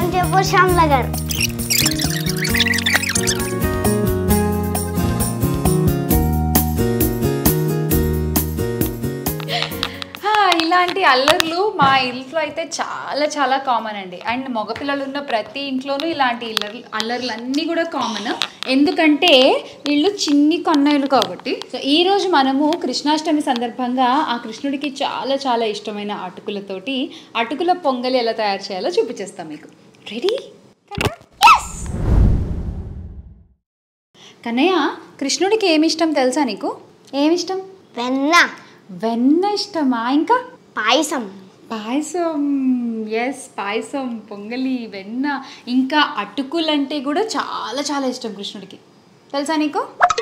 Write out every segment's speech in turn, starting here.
అని చెప్పు శ్యామల గారు ఆ, ఇలాంటి అల్లర్లు మా ఇంట్లో అయితే చాలా చాలా కామన్ అండి అండ్ మగపిల్లలు ఉన్న ప్రతి ఇంట్లోనూ ఇలాంటి ఇల్లర్లు అల్లర్లు అన్నీ కూడా కామన్ ఎందుకంటే వీళ్ళు చిన్ని కన్నయ్యలు కాబట్టి సో ఈ రోజు మనము కృష్ణాష్టమి సందర్భంగా ఆ కృష్ణుడికి చాలా చాలా ఇష్టమైన అటుకులతోటి అటుకుల పొంగలి ఎలా తయారు చేయాలో చూపించేస్తాం మీకు రెడీ కన్నయ్య కృష్ణుడికి ఏమి ఇష్టం తెలుసా నీకు ఏమిష్టం వెన్న వెన్న ఇష్టమా ఇంకా పాయసం పాయసం ఎస్ పాయసం పొంగలి వెన్న ఇంకా అటుకులంటే కూడా చాలా చాలా ఇష్టం కృష్ణుడికి తెలుసా నీకు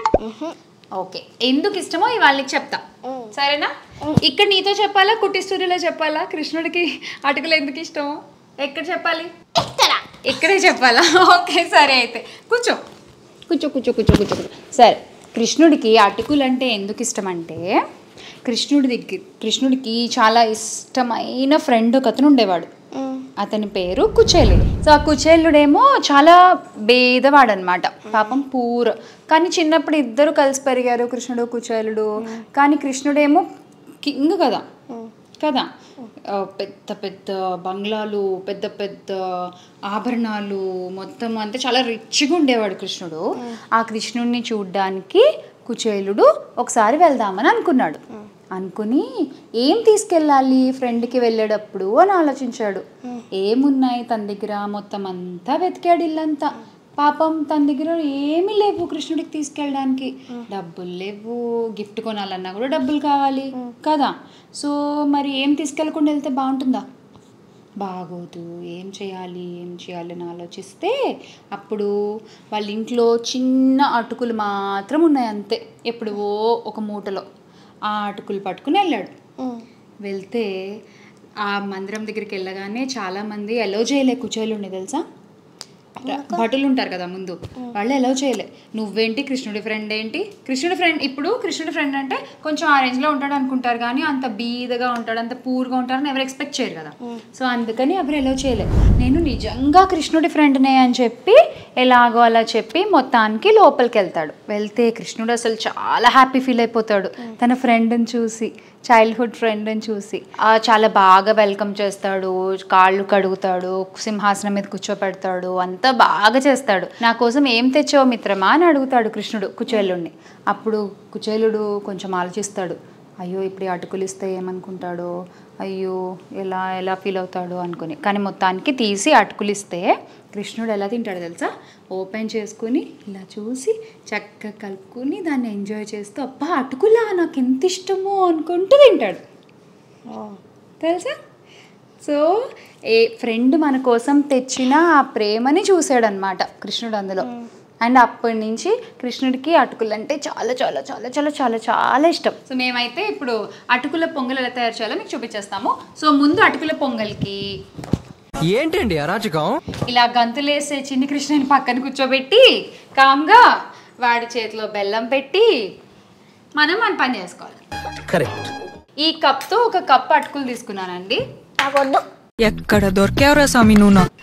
ఓకే ఎందుకు ఇష్టమో ఇవాళ నీకు చెప్తా సరేనా ఇక్కడ నీతో చెప్పాలా కుట్టి స్టోరీలో చెప్పాలా కృష్ణుడికి అటుకులు ఎందుకు ఇష్టమో ఎక్కడ చెప్పాలి ఇక్కడ ఇక్కడే చెప్పాలా ఓకే సరే అయితే కూర్చో కూర్చో కూర్చో కూర్చో కూర్చో కూర్చో సరే కృష్ణుడికి అటుకులు అంటే ఎందుకు ఇష్టం అంటే కృష్ణుడి దగ్గర కృష్ణుడికి చాలా ఇష్టమైన ఫ్రెండ్ ఒక అతను ఉండేవాడు అతని పేరు కుచేలుడు సో ఆ కుచేలుడేమో చాలా భేదవాడు అనమాట పాపం పూర్ కానీ చిన్నప్పుడు ఇద్దరు కలిసి పెరిగారు కృష్ణుడు కుచేలుడు కానీ కృష్ణుడేమో కింగ్ కదా కదా ఆ, పెద్ద పెద్ద బంగ్లాలు పెద్ద పెద్ద ఆభరణాలు మొత్తం అంతా చాలా రిచ్గా ఉండేవాడు కృష్ణుడు ఆ కృష్ణుడిని చూడ్డానికి కుచేలుడు ఒకసారి వెళ్దామని అనుకున్నాడు అనుకుని ఏం తీసుకెళ్ళాలి ఫ్రెండ్కి వెళ్ళేటప్పుడు అని ఆలోచించాడు ఏమున్నాయి తన దగ్గర మొత్తం అంతా వెతికాడు ఇల్లంతా పాపం తన దగ్గర ఏమీ లేవు కృష్ణుడికి తీసుకెళ్ళడానికి డబ్బులు లేవు గిఫ్ట్ కొనాలన్నా కూడా డబ్బులు కావాలి కదా సో మరి ఏం తీసుకెళ్ళకుండా వెళ్తే బాగుంటుందా బాగోదు ఏం చేయాలి ఏం చేయాలి అని ఆలోచిస్తే అప్పుడు వాళ్ళ ఇంట్లో చిన్న అటుకులు మాత్రం ఉన్నాయి అంతే ఎప్పుడువో ఒక మూటలో ఆ అటుకులు పట్టుకుని వెళ్ళాడు వెళ్తే ఆ మందిరం దగ్గరికి వెళ్ళగానే చాలామంది ఎలో చేయలే కుచేలు ఉండే తెలుసా భటులు ఉంటారు కదా ముందు వాళ్ళు ఎలా చేయలే నువ్వేంటి కృష్ణుడి ఫ్రెండ్ ఏంటి కృష్ణుడి ఫ్రెండ్ ఇప్పుడు కృష్ణుడి ఫ్రెండ్ అంటే కొంచెం ఆ రేంజ్లో ఉంటాడు అనుకుంటారు కానీ అంత బీదగా ఉంటాడు అంత పూర్గా ఉంటారని ఎవరు ఎక్స్పెక్ట్ చేయరు కదా సో అందుకని ఎవరు ఎలా చేయలే నేను నిజంగా కృష్ణుడి ఫ్రెండ్నే అని చెప్పి ఎలాగో అలా చెప్పి మొత్తానికి లోపలికి వెళ్తాడు వెళ్తే కృష్ణుడు అసలు చాలా హ్యాపీ ఫీల్ అయిపోతాడు తన ఫ్రెండ్ని చూసి చైల్డ్హుడ్ ఫ్రెండ్ని చూసి ఆ, చాలా బాగా వెల్కమ్ చేస్తాడు కాళ్ళు కడుగుతాడు సింహాసనం మీద కూర్చోపెడతాడు అంతా బాగా చేస్తాడు నా కోసం ఏం తెచ్చావు మిత్రమా అని అడుగుతాడు కృష్ణుడు కుచేలుడిని అప్పుడు కుచేలుడు కొంచెం ఆలోచిస్తాడు అయ్యో ఇప్పుడు ఈ అటుకులు ఇస్తే ఏమనుకుంటాడో అయ్యో ఎలా ఎలా ఫీల్ అవుతాడో అనుకుని కానీ మొత్తానికి తీసి అటుకులు ఇస్తే కృష్ణుడు ఎలా తింటాడు తెలుసా ఓపెన్ చేసుకుని ఇలా చూసి చక్కగా కలుపుకుని దాన్ని ఎంజాయ్ చేస్తూ అబ్బా అటుకులా నాకు ఎంత ఇష్టమో అనుకుంటూ తింటాడు తెలుసా సో ఏ ఫ్రెండ్ మన కోసం తెచ్చిన ఆ ప్రేమని చూసాడనమాట కృష్ణుడు అందులో అండ్ అప్పటి నుంచి కృష్ణుడికి అటుకులు అంటే చాలా చాలా చాలా చాలా చాలా చాలా ఇష్టం సో మేమైతే ఇప్పుడు అటుకుల పొంగల్ ఎలా తయారు చేయాలో మీకు చూపించేస్తాము సో ముందు అటుకుల పొంగల్కి ఏంటండి అరాచకం ఇలా గంతులేసే చిన్ని కృష్ణని పక్కన కూర్చోబెట్టి కామ్గా వాడి చేతిలో బెల్లం పెట్టి మనం మన పని చేసుకోవాలి కరెక్ట్ ఈ కప్తో ఒక కప్ అటుకులు తీసుకున్నానండి నాకొద్దు ఎక్కడ దొరికావురా స్వామి నువ్వు నాకు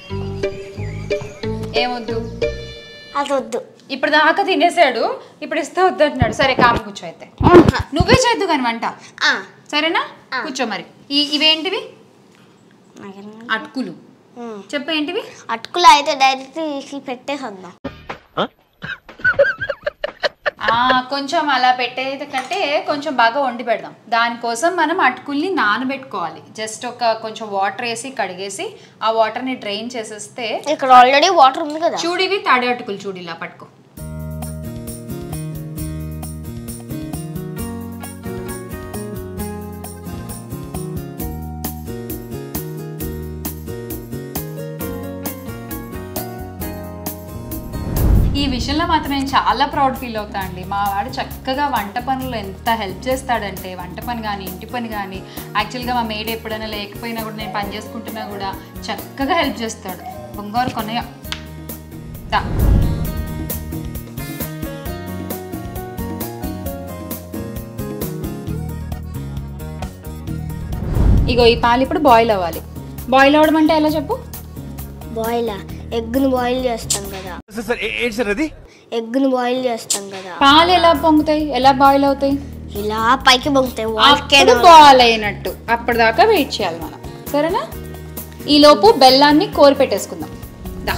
ఏమొద్దు అది వద్దు ఇప్పుడు దాకా తినేసాడు ఇప్పుడు ఇస్తే వద్దంటున్నాడు సరే కామ్ కూర్చో అయితే నువ్వే చేద్దు కానీ వంట ఆ, సరేనా కూర్చో మరి ఈ ఇవేంటివి నాకేం- అటుకులు ఉమ్. చెప్పు ఏంటివి అటుకులు అయితే డైరెక్ట్ తీసి పెట్టేసొద్దాం ఆ, కొంచెం అలా పెట్టేది కంటే కొంచెం బాగా వండి పెడదాం దానికోసం మనం అటుకుల్ని నానబెట్టుకోవాలి జస్ట్ ఒక కొంచెం వాటర్ వేసి కడిగేసి ఆ వాటర్ని డ్రైన్ చేసేస్తే ఇక్కడ ఆల్రెడీ వాటర్ ఉంది కదా చూడివి తాడి అటుకులు చూడు ఇలా పట్టుకో ఈ విషయంలో మాత్రం నేను చాలా ప్రౌడ్ ఫీల్ అవుతా అండి మా వాడు చక్కగా వంట పనులు ఎంత హెల్ప్ చేస్తాడంటే వంట పని కానీ ఇంటి పని కానీ యాక్చువల్గా మా మేడ్ ఎప్పుడైనా లేకపోయినా కూడా నేను పని చేసుకుంటున్నా కూడా చక్కగా హెల్ప్ చేస్తాడు బంగారు కొనయ్య దా. ఇగో ఈ పాలు ఇప్పుడు బాయిల్ అవ్వాలి బాయిల్ అవ్వడం అంటే ఎలా చెప్పు బాయిల్ ఎగ్గుని బాయిల్ చేస్తాం కదా సార్ ఏంటి సార్ అది ఎగ్గుని బాయిల్ చేస్తాం కదా పాలు ఎలా పొంగుతాయి ఎలా బాయిల్ అవుతాయి ఇలా పైకి పొంగుతాయి అప్పుడు వాల్కేనో బాయిల్ అయినట్టు అప్పటిదాకా వెయిట్ చేయాలి మనం సరేనా ఈ లోపు బెల్లాన్ని కోరి పెట్టేసుకుందాం దా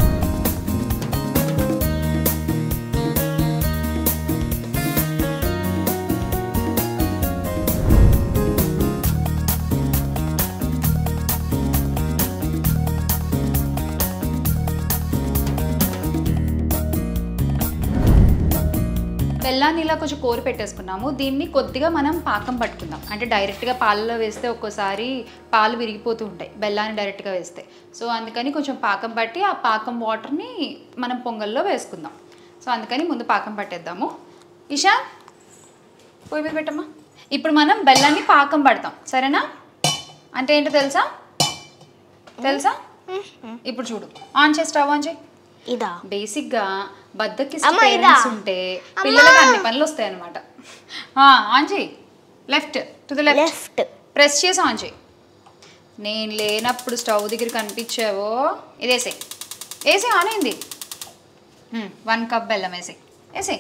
బెల్లాన్ని ఇలా కొంచెం కోరి పెట్టేసుకున్నాము దీన్ని కొద్దిగా మనం పాకం పట్టుకుందాం అంటే డైరెక్ట్గా పాలలో వేస్తే ఒక్కోసారి పాలు విరిగిపోతూ ఉంటాయి బెల్లాన్ని డైరెక్ట్గా వేస్తే సో అందుకని కొంచెం పాకం పట్టి ఆ పాకం వాటర్ని మనం పొంగల్లో వేసుకుందాం సో అందుకని ముందు పాకం పట్టేద్దాము ఇషా పొయ్యి మీద పెట్టమ్మా ఇప్పుడు మనం బెల్లాన్ని పాకం పడతాం సరేనా అంటే ఏంటో తెలుసా తెలుసా ఇప్పుడు చూడు ఆన్ చేసి స్టవ్ ఆన్ చేయి ఇదా బేసిక్గా బద్దకి అమ్మ, ఇదా? పేరెంట్స్ ఉంటే పిల్లలకు అన్ని పనులు వస్తాయి అనమాట ఆన్ చేయి left to the left left press చేసి ఆన్ చేయి నేను లేనప్పుడు స్టవ్ దగ్గర కనిపించావో ఇది వేసేయి వేసి ఆన్ అయింది వన్ కప్ బెల్లం వేసేయి వేసేయి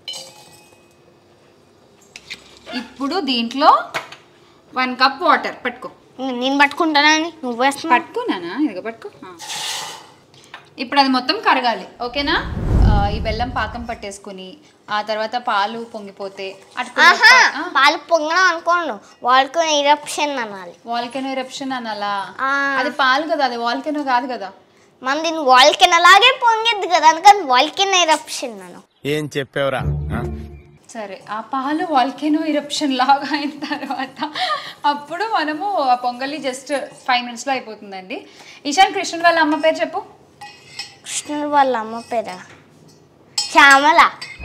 ఇప్పుడు దీంట్లో వన్ కప్ వాటర్ పట్టుకో నేను పట్టుకుంటానా అని నువ్వు వేస్తున్నా పట్టుకున్నానా ఇదిగో పట్టుకో ఆ. ఇప్పుడు అది మొత్తం కరగాలి ఓకేనా ఆ, ఈ బెల్లం పాకం పట్టేసుకుని ఆ తర్వాత పాలు పొంగిపోతే ఆహా పాలు పొంగడం అనుకోండు వాళ్ళకు ఇరప్షన్ అనాలి వాల్కెనో ఎరప్షన్ అనాలా ఆ. అది పాలు కదా అది వాల్కెనో కాదు కదా మన దీన్ని వాల్కెన్ అలాగే పొంగిద్ది కదా అందుకని వాల్కెన్ ఇరప్షన్ అను ఏం చెప్పావురా సరే ఆ పాలు వాల్కెనో ఇరప్షన్ లాగా అయిన తర్వాత అప్పుడు మనము ఆ పొంగలి జస్ట్ ఫైవ్ మినిట్స్లో అయిపోతుందండి ఈశాన్ కృష్ణుడు వాళ్ళ అమ్మ పేరు చెప్పు కృష్ణుడు వాళ్ళ అమ్మ పేరా శ్యామల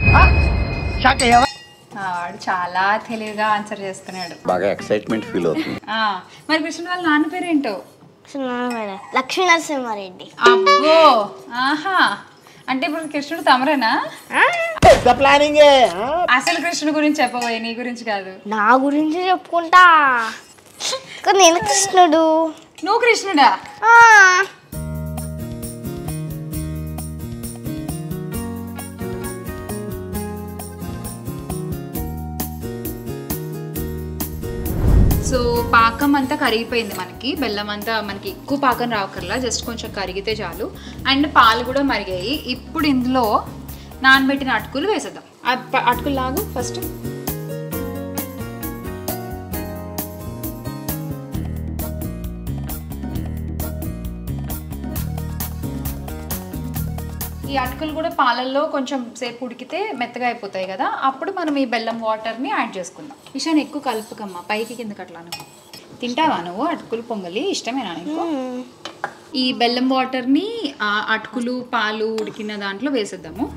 ఆ, వాడు చాలా తెలివిగా ఆన్సర్ చేస్తున్నాడు బాగా ఎక్సైట్మెంట్ ఫీల్ అవుతుంది ఆ, మరి కృష్ణుడు వాళ్ళ నాన్న పేరేంటో కృష్ణుడు పేరు లక్ష్మీ నరసింహారెడ్డి అబ్బో ఆహా అంటే ఇప్పుడు కృష్ణుడు తమరేనా అసలు కృష్ణుడు గురించి చెప్పబోయే నీ గురించి కాదు నా గురించి చెప్పుకుంటా కానీ నేను కృష్ణుడు నువ్వు కృష్ణుడా ఆ, సో పాకం అంతా కరిగిపోయింది మనకి బెల్లం అంతా మనకి ఎక్కువ పాకం రావకర్లా జస్ట్ కొంచెం కరిగితే చాలు అండ్ పాలు కూడా మరిగాయి ఇప్పుడు ఇందులో నానబెట్టిన అటుకులు వేసేద్దాం ఆ ప- అటుకులు లాగు ఫస్ట్ ఈ అటుకులు కూడా పాలల్లో కొంచెం సేపు ఉడికితే మెత్తగా అయిపోతాయి కదా అప్పుడు మనం ఈ బెల్లం వాటర్ని యాడ్ చేసుకుందాం ఇషాన్ ఎక్కువ కలుపుకమ్మా పైకి కిందకి అట్లాను తింటావా నువ్వు అటుకులు పొంగలి ఇష్టమేనా నీకు ఈ బెల్లం వాటర్ని ఆ అటుకులు పాలు ఉడికిన దాంట్లో వేసేద్దాము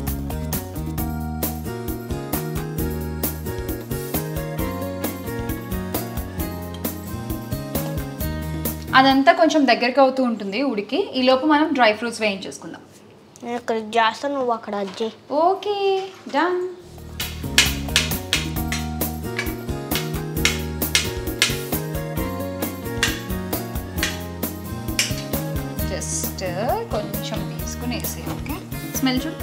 అదంతా కొంచెం దగ్గరికి అవుతూ ఉంటుంది ఉడికి ఈ లోపు మనం డ్రై ఫ్రూట్స్ వేయించేసుకుందాం నేను ఇక్కడ చేస్తాను నువ్వు అక్కడ అజ్జి ఓకే డన్ జస్ట్ కొంచెం తీసుకుని వేసి ఓకే స్మెల్ చూడు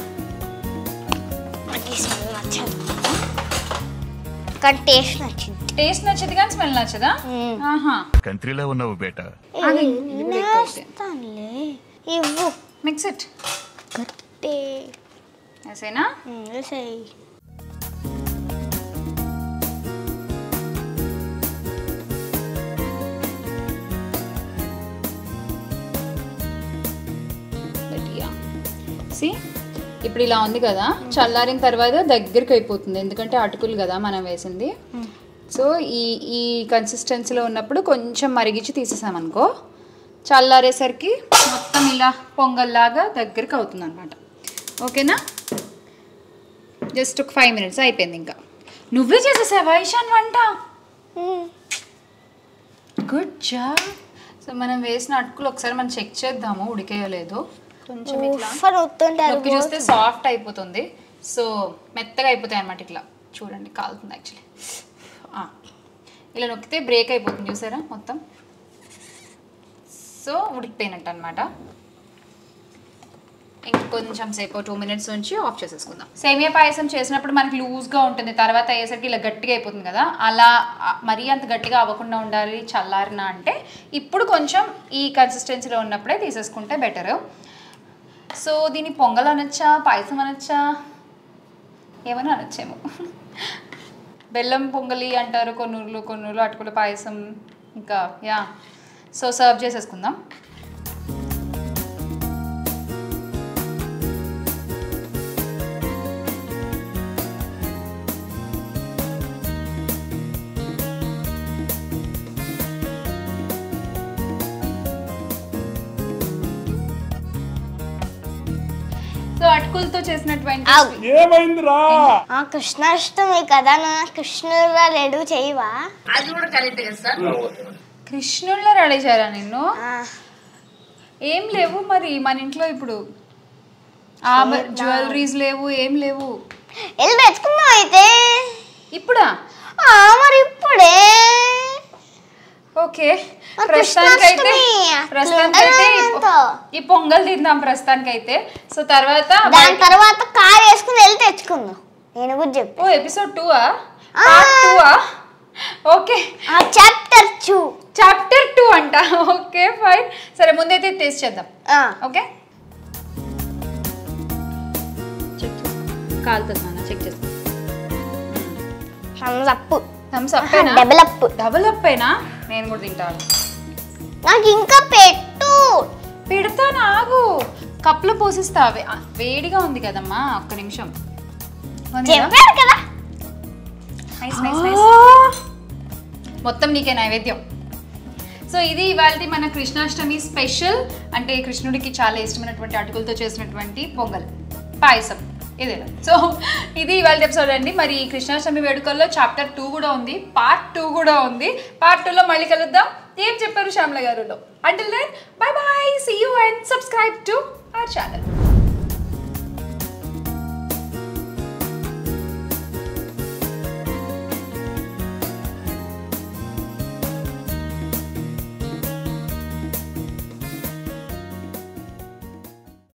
నాకు ఈ స్మెల్ నచ్చదు కానీ టేస్ట్ నచ్చింది టేస్ట్ నచ్చదు కానీ స్మెల్ నచ్చదా మ్మ్. ఆహా కంట్రీలో ఉన్నావు బేటా అది ఇది కూడా ఎక్కువ అయితే. నేస్తానులే ఇవ్వు మిక్స్ ఇట్ గట్టి వేసేనా ఉమ్, వేసేయ్ సి ఇప్పుడు ఇలా ఉంది కదా చల్లారిన తర్వాత దగ్గరికి అయిపోతుంది ఎందుకంటే అటుకులు కదా మనం వేసింది సో ఈ ఈ కన్సిస్టెన్సీలో ఉన్నప్పుడు కొంచెం మరిగించి తీసేసామనుకో చల్లారేసరికి మొత్తం ఇలా పొంగల్లాగా దగ్గరికి అవుతుంది అనమాట ఓకేనా జస్ట్ ఒక ఫైవ్ మినిట్స్ అయిపోయింది ఇంకా నువ్వే చేసేసావా ఇషాన్ వంట గుడ్ జాబ్ సో మనం వేసిన అటుకులు ఒకసారి మనం చెక్ చేద్దాము ఉడికేయో లేదో కొంచెం ఇట్లా ఉఫర్ వస్తుంటే అది నొక్కి చూస్తే సాఫ్ట్ అయిపోతుంది సో మెత్తగా అయిపోతాయి అన్నమాట ఇట్లా చూడండి కాలుతుంది యాక్చువల్లీ ఇలా నొక్కితే బ్రేక్ అయిపోతుంది చూసారా మొత్తం సో ఉడికిపోయినట్టు అనమాట ఇంకొంచెం సేపు టూ మినిట్స్ నుంచి ఆఫ్ చేసేసుకుందాం సేమియా పాయసం చేసినప్పుడు మనకి లూజ్గా ఉంటుంది తర్వాత అయ్యేసరికి ఇలా గట్టిగా అయిపోతుంది కదా అలా ఆ, మరీ అంత గట్టిగా అవ్వకుండా ఉండాలి చల్లారిన అంటే ఇప్పుడు కొంచెం ఈ కన్సిస్టెన్సీలో ఉన్నప్పుడే తీసేసుకుంటే బెటర్ సో దీన్ని పొంగల్ అనొచ్చా పాయసం అనొచ్చా ఏమైనా అనొచ్చేమో బెల్లం పొంగలి అంటారు కొన్నూరులు కొన్నూరులు అటుకుల పాయసం ఇంకా యా సో సర్వ్ చేసేసుకుందాం సో అటుకులతో చేసినటువంటి ఆగు. ఆ కృష్ణాష్టమి కదా నా కృష్ణుడుగా రెడీ చేయవా కృష్ణుళ్ళ రెడీ చేయాలా నిన్ను ఆ, ఏం లేవు మరి మన ఇంట్లో ఇప్పుడు ఆ జ్యువెలరీస్ లేవు ఏం లేవు వెళ్ళి తెచ్చుకుందాం అయితే ఇప్పుడా ఆ, మరి ఇప్పుడే ఓకే ఆ ప్రస్తుతానికైతే కృష్ణాష్టమి. ప్రస్తుతానికైతే ఈ పొ- అట్లుంటదా ఈ పొంగల్ తిందాం ప్రస్తుతానికైతే సో తర్వాత దాని తర్వాత కార్ వేసుకుని వెళ్ళి తెచ్చుకుందాం నేను కూడా చెప్పు ఓ episode two uh uh. Part two uh okay uh chapter two chapter two అంట ఓకే ఫైన్ సరే ముందైతే టేస్ట్ చేద్దాం ఓకే చెక్ కాలుతుంది నాన్న చెక్ చేసుకో అప్పు థమ్స్ అప్పేనా డబుల్ అప్పు డబుల్ అప్ అయినా నేను కూడా తింటాను నాకు ఇంకా పెట్టు పెడతాను ఆగు కప్పులో పోసిస్తా వే- ఆ, వేడిగా ఉంది కదమ్మా ఒక్క నిమిషం ఉంది కదా? చెప్పారు కదా నైస్ నైస్ నైస్ మొత్తం నీకే నైవేద్యం సో ఇది ఇవాళ మన కృష్ణాష్టమి స్పెషల్ అంటే కృష్ణుడికి చాలా ఇష్టమైనటువంటి అటుకులతో చేసినటువంటి పొంగల్ పాయసం ఇదే సో ఇది ఇవాళ ఎపిసోడ్ అండి మరి ఈ కృష్ణాష్టమి వేడుకల్లో చాప్టర్ టూ కూడా ఉంది పార్ట్ టూ కూడా ఉంది పార్ట్ టూలో మళ్ళీ కలుద్దాం ఏం చెప్పారు శ్యామల గారులో until then bye bye see you and subscribe to our channel